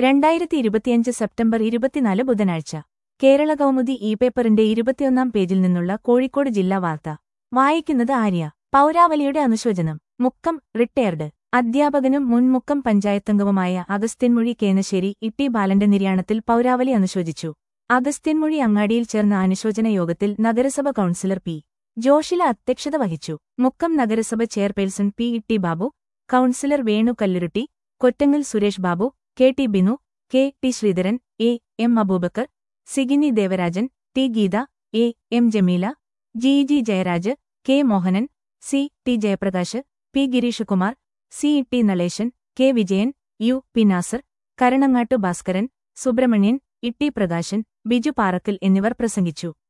രണ്ടായിരത്തി ഇരുപത്തിയഞ്ച് സെപ്റ്റംബർ ഇരുപത്തിനാല് ബുധനാഴ്ച കേരള കൗമുദി ഇ പേപ്പറിന്റെ ഇരുപത്തിയൊന്നാം പേജിൽ നിന്നുള്ള കോഴിക്കോട് ജില്ലാ വാർത്ത വായിക്കുന്നത് ആര്യ പൗരാവലിയുടെ അനുശോചനം മുക്കം റിട്ടയർഡ് അധ്യാപകനും മുൻ മുക്കം പഞ്ചായത്തംഗവുമായ അഗസ്ത്യൻമൊഴി കേനശ്ശേരി ഇട്ടി ബാലന്റെ നിര്യാണത്തിൽ പൗരാവലി അനുശോചിച്ചു അഗസ്ത്യൻമൊഴി അങ്ങാടിയിൽ ചേർന്ന അനുശോചന യോഗത്തിൽ നഗരസഭ കൌൺസിലർ പി ജോഷില അധ്യക്ഷത വഹിച്ചു മുക്കം നഗരസഭ chairperson P Itty Babu councillor Venu Kalluruty Kottangal Suresh Babu K T Binu K T Sreedharan A M Aboobacker Sigini Devarajan T Geetha A M Jameela G G Jayaraj K Mohanan C T Jayaprakash P Gireeshkumar C T Nalesan K Vijayan U P Nasar Karanangattu Bhaskaran Subramanian Itty Prakashan Biju Parakkal എന്നിവർ പ്രസംഗിച്ചു